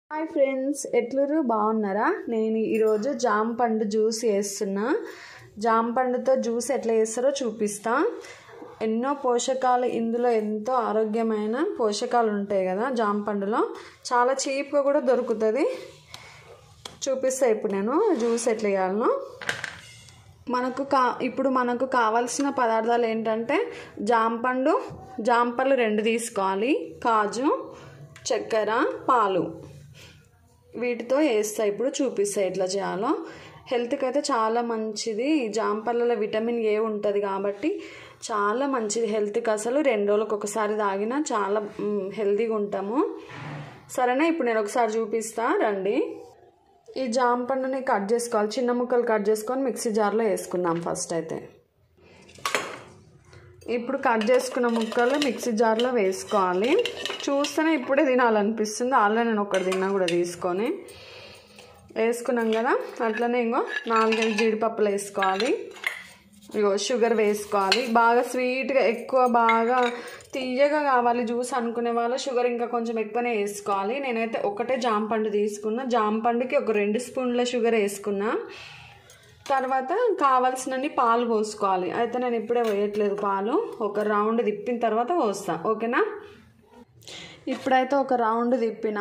hi friends ఎట్లురు బాగున్నారా నేను ఈరోజు జామ పండు జ్యూస్ చేస్తున్నా జామ పండుతో జ్యూస్ ఎట్లా చేస్తారో చూపిస్తా ఎన్నో పోషకాలు ఇందులో ఎంతో ఆరోగ్యమైన పోషకాలు ఉంటాయి కదా జామ పండులో చాలా చీప్గా కూడా దొరుకుతుంది చూపిస్తా ఇప్పుడు నేను జ్యూస్ ఎట్లా చేయాలనో మనకు కా ఇప్పుడు మనకు కావాల్సిన పదార్థాలు ఏంటంటే జాంపండు జాంపళ్ళు రెండు తీసుకోవాలి కాజు చక్కెర పాలు వీటితో వేస్తా ఇప్పుడు చూపిస్తా ఎట్లా చేయాలో హెల్త్కి అయితే చాలా మంచిది జాంపళ్ళలో విటమిన్ ఏ ఉంటుంది కాబట్టి చాలా మంచిది హెల్త్కి అసలు రెండు రోజులకు ఒకసారి తాగినా చాలా హెల్తీగా ఉంటాము సరేనా ఇప్పుడు నేను ఒకసారి చూపిస్తా రండి ఈ జామ పండుని కట్ చేసుకోవాలి చిన్న ముక్కలు కట్ చేసుకొని మిక్సీ జార్లో వేసుకుందాం ఫస్ట్ అయితే ఇప్పుడు కట్ చేసుకున్న ముక్కలు మిక్సీ జార్లో వేసుకోవాలి చూస్తేనే ఇప్పుడే తినాలనిపిస్తుంది ఆల్రెడీ నేను ఒకటి తిన్నా కూడా తీసుకొని వేసుకున్నాం కదా అట్లనే ఇంకో నాలుగైదు జీడిపప్పులు వేసుకోవాలి ఇగో షుగర్ వేసుకోవాలి బాగా స్వీట్గా ఎక్కువ బాగా తీయగా కావాలి జ్యూస్ అనుకునే వాళ్ళు షుగర్ ఇంకా కొంచెం ఎక్కువనే వేసుకోవాలి నేనైతే ఒకటే జాంపండు తీసుకున్నా జాంపండుకి ఒక రెండు స్పూన్ల షుగర్ వేసుకున్నా తర్వాత కావాల్సినన్ని పాలు పోసుకోవాలి అయితే నేను ఇప్పుడే పోయట్లేదు పాలు ఒక రౌండ్ తిప్పిన తర్వాత పోస్తా ఓకేనా ఇప్పుడైతే ఒక రౌండ్ తిప్పిన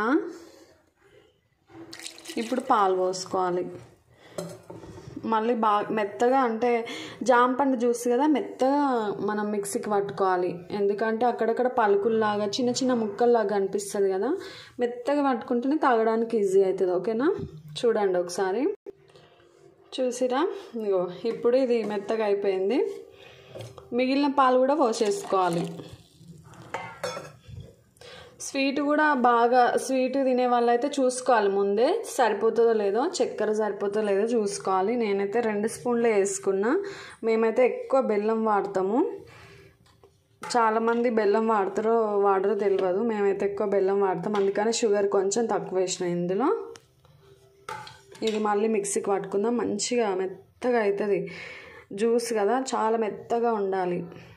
ఇప్పుడు పాలు పోసుకోవాలి మళ్ళీ బాగా మెత్తగా అంటే జాంపండు జ్యూస్ కదా మెత్తగా మనం మిక్సీకి పట్టుకోవాలి ఎందుకంటే అక్కడక్కడ పలుకుల్లాగా చిన్న చిన్న ముక్కల్లాగా అనిపిస్తుంది కదా మెత్తగా పట్టుకుంటేనే తాగడానికి ఈజీ అవుతుంది ఓకేనా చూడండి ఒకసారి చూసిరా ఇగో ఇప్పుడు ఇది మెత్తగా అయిపోయింది మిగిలిన పాలు కూడా పోసేసుకోవాలి స్వీట్ కూడా బాగా స్వీట్ తినే వాళ్ళైతే చూసుకోవాలి ముందే సరిపోతుందో లేదో చక్కెర సరిపోతుందో లేదో చూసుకోవాలి నేనైతే రెండు స్పూన్లు వేసుకున్నా మేమైతే ఎక్కువ బెల్లం వాడతాము చాలామంది బెల్లం వాడతారో వాడరో తెలియదు మేమైతే ఎక్కువ బెల్లం వాడతాం అందుకని షుగర్ కొంచెం తక్కువ వేసిన ఇందులో ఇది మళ్ళీ మిక్సీకి పట్టుకుందాం మంచిగా మెత్తగా అవుతుంది జ్యూస్ కదా చాలా మెత్తగా ఉండాలి